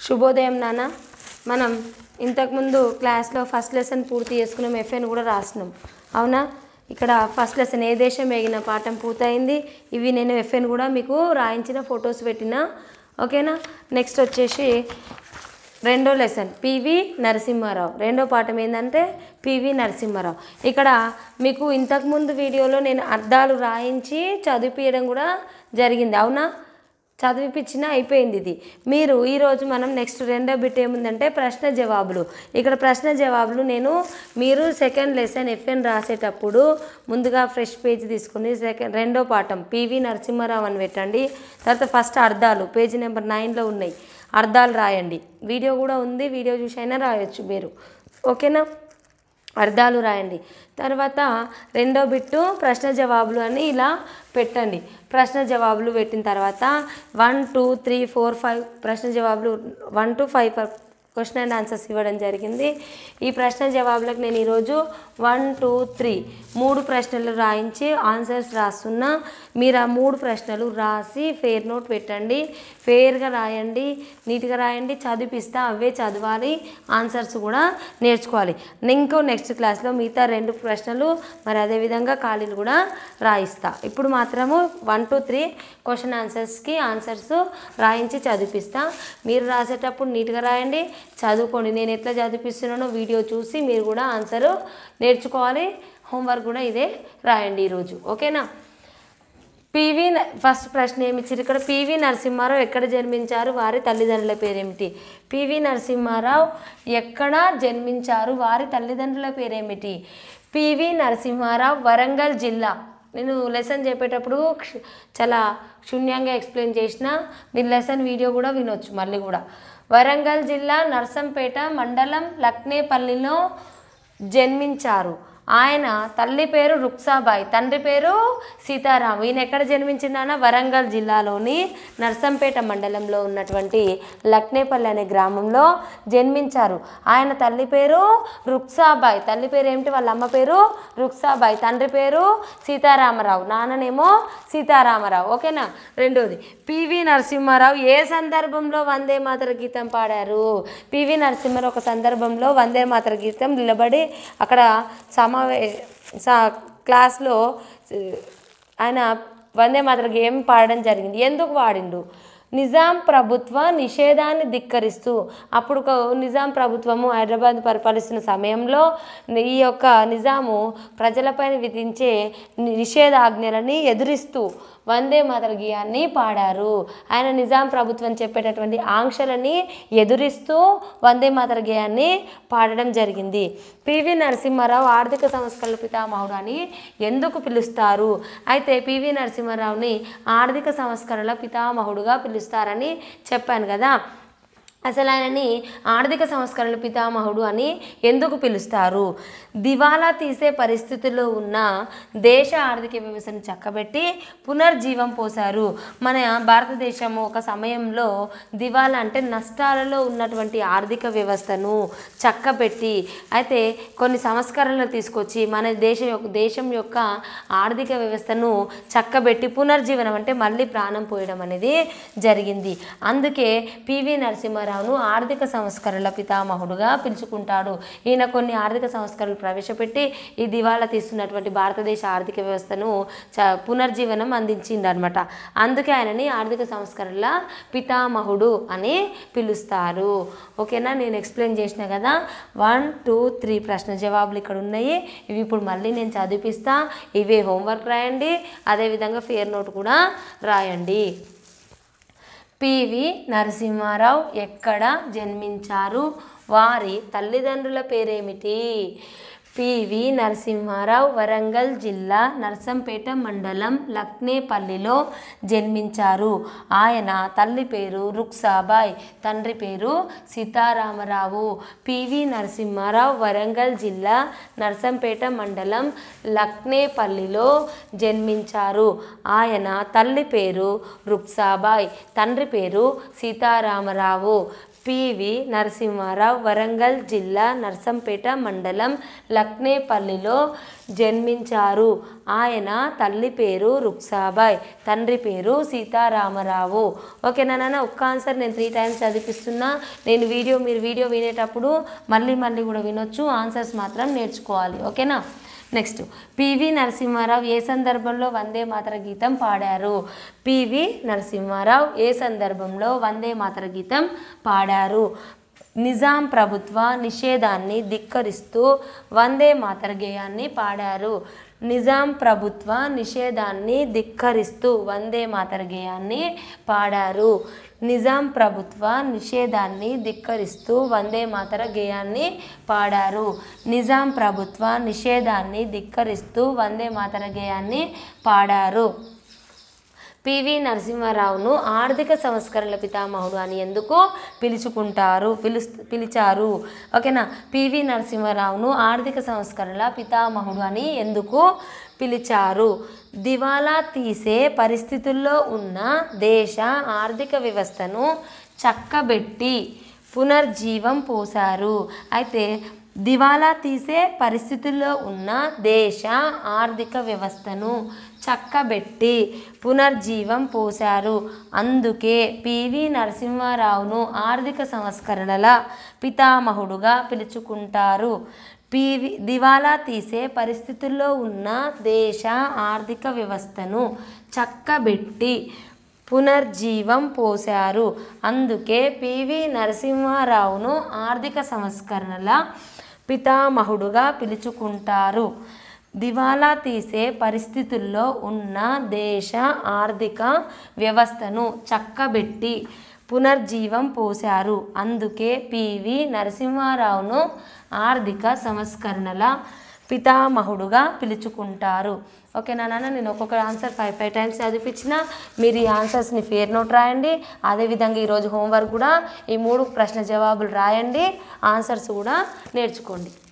శుభోదయం నాన్న మనం ఇంతకుముందు క్లాస్లో ఫస్ట్ లెసన్ పూర్తి చేసుకున్నాం ఎఫ్ఎన్ కూడా రాసినాం అవునా ఇక్కడ ఫస్ట్ లెసన్ ఏ దేశం ఎగిన పాఠం పూర్తయింది ఇవి నేను ఎఫ్ఎన్ కూడా మీకు రాయించిన ఫొటోస్ పెట్టిన ఓకేనా నెక్స్ట్ వచ్చేసి రెండో లెసన్ పివి నరసింహారావు రెండో పాఠం ఏంటంటే పివి నరసింహారావు ఇక్కడ మీకు ఇంతకుముందు వీడియోలో నేను అర్థాలు రాయించి చదివిపించడం కూడా జరిగింది అవునా చదివిపించిన అయిపోయింది ఇది మీరు ఈరోజు మనం నెక్స్ట్ రెండో బిట్ ఏముందంటే ప్రశ్న జవాబులు ఇక్కడ ప్రశ్న జవాబులు నేను మీరు సెకండ్ లెసన్ ఎఫ్ఎన్ రాసేటప్పుడు ముందుగా ఫ్రెష్ పేజ్ తీసుకుని సెకండ్ రెండో పాఠం పివి నరసింహారావు అని పెట్టండి తర్వాత ఫస్ట్ అర్థాలు పేజీ నెంబర్ నైన్లో ఉన్నాయి అర్థాలు రాయండి వీడియో కూడా ఉంది వీడియో చూసి అయినా రాయొచ్చు మీరు ఓకేనా అర్థాలు రాయండి తర్వాత రెండో బిట్టు ప్రశ్న జవాబులు అని ఇలా పెట్టండి ప్రశ్న జవాబులు పెట్టిన తర్వాత one two three four five ప్రశ్న జవాబులు one two five question and answers ఇవ్వడం జరిగింది ఈ ప్రశ్న జవాబులకు నేను ఈరోజు వన్ టూ త్రీ మూడు ప్రశ్నలు రాయించి ఆన్సర్స్ రాస్తున్నా మీరు ఆ మూడు ప్రశ్నలు రాసి ఫేర్ నోట్ పెట్టండి ఫేర్గా రాయండి నీట్గా రాయండి చదివిపిస్తా అవే చదవాలి ఆన్సర్స్ కూడా నేర్చుకోవాలి ఇంకో నెక్స్ట్ క్లాస్లో మిగతా రెండు ప్రశ్నలు మరి అదేవిధంగా ఖాళీలు కూడా రాయిస్తా ఇప్పుడు మాత్రము వన్ టూ త్రీ క్వశ్చన్ ఆన్సర్స్కి ఆన్సర్స్ రాయించి చదివిపిస్తా మీరు రాసేటప్పుడు నీట్గా రాయండి చదువుకోండి నేను ఎట్లా చదివిపిస్తున్నానో వీడియో చూసి మీరు కూడా ఆన్సర్ నేర్చుకోవాలి హోంవర్క్ కూడా ఇదే రాయండి ఈరోజు ఓకేనా పివి న- ఫస్ట్ ప్రశ్న ఏమి ఇచ్చారు ఇక్కడ పివి నరసింహారావు ఎక్కడ జన్మించారు వారి తల్లిదండ్రుల పేరేమిటి పివి నరసింహారావు ఎక్కడ జన్మించారు వారి తల్లిదండ్రుల పేరేమిటి పివి నరసింహారావు వరంగల్ జిల్లా నేను లెసన్ చెప్పేటప్పుడు క్ష- చాలా శూన్యంగా ఎక్స్ప్లెయిన్ చేసిన మీరు లెసన్ వీడియో కూడా వినొచ్చు మళ్ళీ కూడా వరంగల్ జిల్లా నర్సంపేట మండలం లక్నేపల్లిలో జన్మించారు ఆయన తల్లి పేరు రుక్సాబాయి తండ్రి పేరు సీతారాం ఈయన ఎక్కడ జన్మించిందన్న వరంగల్ జిల్లాలోని నర్సంపేట మండలంలో ఉన్నటువంటి లక్నేపల్లి అనే గ్రామంలో జన్మించారు ఆయన తల్లి పేరు రుక్సాబాయి తల్లి పేరు ఏమిటి వాళ్ళ అమ్మ పేరు రుక్సాబాయి తండ్రి పేరు సీతారామరావు నాన్ననేమో సీతారామరావు ఓకేనా రెండోది పివి నరసింహారావు ఏ సందర్భంలో వందే మాతర గీతం పాడారు పివి నరసింహారావు ఒక సందర్భంలో వందే మాతర గీతం నిలబడి అక్కడ సమావే సా క్లాస్లో ఆ, ఆయన వందే మాతర గేమ్ పాడడం జరిగింది ఎందుకు పాడిండు నిజాం ప్రభుత్వ నిషేధాన్ని ధిక్కరిస్తూ అప్పుడు ఒక నిజాం ప్రభుత్వము హైదరాబాద్ పరిపాలిస్తున్న సమయంలో ఈ యొక్క నిజాము ప్రజలపైన విధించే నిషేధాజ్ఞలని ఎదురిస్తూ వందే మాతర గీయాన్ని పాడారు ఆయన నిజాం ప్రభుత్వం చెప్పేటటువంటి ఆంక్షలని ఎదురిస్తూ వందే మాతర గేయాన్ని పాడడం జరిగింది పివి నరసింహారావు ఆర్థిక సంస్కరణల పితామహుడు అని ఎందుకు పిలుస్తారు అయితే పివి నరసింహారావుని ఆర్థిక సంస్కరణల పితామహుడుగా పిలుస్తారని చెప్పాను కదా అసలు ఆయనని ఆర్థిక సంస్కరణల పితామహుడు అని ఎందుకు పిలుస్తారు దివాలా తీసే పరిస్థితుల్లో ఉన్న దేశ ఆర్థిక వ్యవస్థను చక్కబెట్టి పునర్జీవం పోశారు మన భారతదేశం ఒక సమయంలో దివాలా అంటే నష్టాలలో ఉన్నటువంటి ఆర్థిక వ్యవస్థను చక్కబెట్టి అయితే కొన్ని సంస్కరణలు తీసుకొచ్చి మన దేశం యొక్క దేశం యొక్క ఆర్థిక వ్యవస్థను చక్కబెట్టి పునర్జీవనం అంటే మళ్ళీ ప్రాణం పోయడం అనేది జరిగింది అందుకే పివి నరసింహారావును ఆర్థిక సంస్కరణల పితామహుడుగా పిలుచుకుంటాడు ఈయన కొన్ని ఆర్థిక సంస్కరణలు ప్రవేశపెట్టి ఈ దివాళా తీస్తున్నటువంటి భారతదేశ ఆర్థిక వ్యవస్థను చ పునర్జీవనం అందించిండు అనమాట అందుకే ఆయనని ఆర్థిక సంస్కరణల పితామహుడు అని పిలుస్తారు ఓకేనా నేను ఎక్స్ప్లెయిన్ చేసిన కదా వన్ టూ త్రీ ప్రశ్న జవాబులు ఇక్కడ ఉన్నాయి ఇవి ఇప్పుడు మళ్ళీ నేను చదివిపిస్తా ఇవే హోంవర్క్ రాయండి అదేవిధంగా ఫేర్ నోట్ కూడా రాయండి పివి నరసింహారావు ఎక్కడ జన్మించారు వారి తల్లిదండ్రుల పేరేమిటి పివి నరసింహారావు వరంగల్ జిల్లా నర్సంపేట మండలం లక్నేపల్లిలో జన్మించారు ఆయన తల్లి పేరు రుక్సాబాయ్ తండ్రి పేరు సీతారామరావు పివి నరసింహారావు వరంగల్ జిల్లా నర్సంపేట మండలం లక్నేపల్లిలో జన్మించారు ఆయన తల్లి పేరు రుక్సాబాయ్ తండ్రి పేరు సీతారామరావు పివి నరసింహారావు వరంగల్ జిల్లా నర్సంపేట మండలం లక్నేపల్లిలో జన్మించారు ఆయన తల్లి పేరు రుక్సాబాయ్ తండ్రి పేరు సీతారామరావు ఓకేనా నాన్న ఒక్క ఆన్సర్ నేను త్రీ టైమ్స్ చదివిస్తున్నా నేను వీడియో మీరు వీడియో వినేటప్పుడు మళ్ళీ మళ్ళీ కూడా వినొచ్చు ఆన్సర్స్ మాత్రం నేర్చుకోవాలి ఓకేనా నెక్స్ట్ పివి నరసింహారావు ఏ సందర్భంలో వందే మాతర గీతం పాడారు పివి నరసింహారావు ఏ సందర్భంలో వందే మాతర గీతం పాడారు నిజాం ప్రభుత్వ నిషేధాన్ని ధిక్కరిస్తూ వందే మాతర గేయాన్ని పాడారు నిజాం ప్రభుత్వ నిషేధాన్ని ధిక్కరిస్తూ వందే మాతర గేయాన్ని పాడారు నిజాం ప్రభుత్వ నిషేధాన్ని ధిక్కరిస్తూ వందే మాతర గేయాన్ని పాడారు నిజాం ప్రభుత్వ నిషేధాన్ని ధిక్కరిస్తూ వందే మాతర గేయాన్ని పాడారు పివి నరసింహారావును ఆర్థిక సంస్కరణల పితామహుడు అని ఎందుకు పిలుచుకుంటారు పిలు పిలిచారు ఓకేనా పివి నరసింహారావును ఆర్థిక సంస్కరణల పితామహుడు అని ఎందుకు పిలిచారు దివాలా తీసే పరిస్థితుల్లో ఉన్న దేశ ఆర్థిక వ్యవస్థను చక్కబెట్టి పునర్జీవం పోశారు అయితే దివాలా తీసే పరిస్థితుల్లో ఉన్న దేశ ఆర్థిక వ్యవస్థను చక్కబెట్టి పునర్జీవం పోశారు అందుకే పివి నరసింహారావును ఆర్థిక సంస్కరణల పితామహుడుగా పిలుచుకుంటారు పివి దివాలా తీసే పరిస్థితుల్లో ఉన్న దేశ ఆర్థిక వ్యవస్థను చక్కబెట్టి పునర్జీవం పోశారు అందుకే పివి నరసింహారావును ఆర్థిక సంస్కరణల పితామహుడుగా పిలుచుకుంటారు దివాలా తీసే పరిస్థితుల్లో ఉన్న దేశ ఆర్థిక వ్యవస్థను చక్కబెట్టి పునర్జీవం పోశారు అందుకే పివి నరసింహారావును ఆర్థిక సంస్కరణల పితామహుడుగా పిలుచుకుంటారు ఓకేనా నాన్న నేను ఒక్కొక్క ఆన్సర్ ఫైవ్ ఫైవ్ టైమ్స్ చదివించిన మీరు ఈ ఆన్సర్స్ని ఫేర్ నోట్ రాయండి అదేవిధంగా ఈరోజు హోంవర్క్ కూడా ఈ మూడు ప్రశ్న జవాబులు రాయండి ఆన్సర్స్ కూడా నేర్చుకోండి